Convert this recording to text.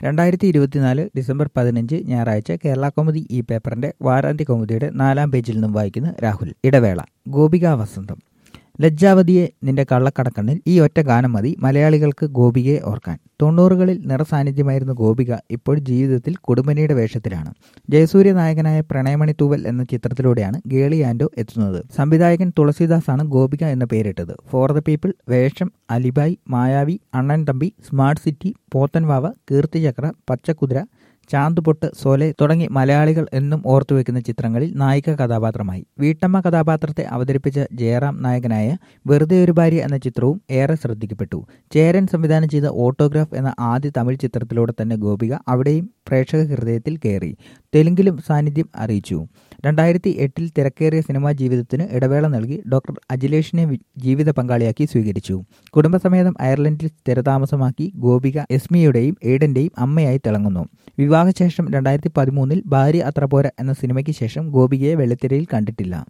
രണ്ടായിരത്തി ഇരുപത്തിനാല് ഡിസംബർ പതിനഞ്ച് ഞായറാഴ്ച കേരള കൗമുദി ഈ പേപ്പറിന്റെ വാരാന്ത്യ കൗമുദിയുടെ നാലാം പേജിൽ നിന്നും വായിക്കുന്ന രാഹുൽ ഇടവേള ഗോപിക വസന്തം ലജ്ജാവതിയെ നിന്റെ കള്ളക്കടക്കണ്ണിൽ ഈ ഒറ്റ ഗാനം മതി മലയാളികൾക്ക് ഗോപികയെ ഓർക്കാൻ തൊണ്ണൂറുകളിൽ നിറസാന്നിധ്യമായിരുന്ന ഗോപിക ഇപ്പോൾ ജീവിതത്തിൽ കുടുംബനിയുടെ വേഷത്തിലാണ് ജയസൂര്യ നായകനായ പ്രണയമണി തൂവൽ എന്ന ചിത്രത്തിലൂടെയാണ് ഗേളി ആൻഡോ എത്തുന്നത് സംവിധായകൻ തുളസീദാസാണ് ഗോപിക എന്ന പേരിട്ടത് ഫോർ ദ പീപ്പിൾ വേഷം അലിബായ് മായാവി അണ്ണൻ തമ്പി സ്മാർട്ട് സിറ്റി പോത്തൻവാവ കീർത്തിചക്ര പച്ചക്കുതിര ചാന്തുപൊട്ട് സോലെ തുടങ്ങി മലയാളികൾ എന്നും ഓർത്തുവെക്കുന്ന ചിത്രങ്ങളിൽ നായിക കഥാപാത്രമായി വീട്ടമ്മ കഥാപാത്രത്തെ അവതരിപ്പിച്ച ജയറാം നായകനായ വെറുതെ ഒരു ഭാര്യ എന്ന ചിത്രവും ഏറെ ശ്രദ്ധിക്കപ്പെട്ടു ചേരൻ സംവിധാനം ചെയ്ത ഓട്ടോഗ്രാഫ് എന്ന ആദ്യ തമിഴ് ചിത്രത്തിലൂടെ തന്നെ ഗോപിക അവിടെയും പ്രേക്ഷക ഹൃദയത്തിൽ കയറി തെലുങ്കിലും സാന്നിധ്യം അറിയിച്ചു രണ്ടായിരത്തി എട്ടിൽ തിരക്കേറിയ സിനിമാ ജീവിതത്തിന് ഇടവേള നൽകി ഡോക്ടർ അജിലേഷിനെ ജീവിത പങ്കാളിയാക്കി സ്വീകരിച്ചു കുടുംബസമേതം അയർലൻഡിൽ സ്ഥിരതാമസമാക്കി ഗോപിക എസ്മിയുടെയും ഏഡന്റെയും അമ്മയായി തിളങ്ങുന്നു വിവാഹശേഷം രണ്ടായിരത്തി പതിമൂന്നിൽ ഭാര്യ അത്ര പോര എന്ന സിനിമയ്ക്ക് ശേഷം ഗോപികയെ വെള്ളിത്തിരയിൽ കണ്ടിട്ടില്ല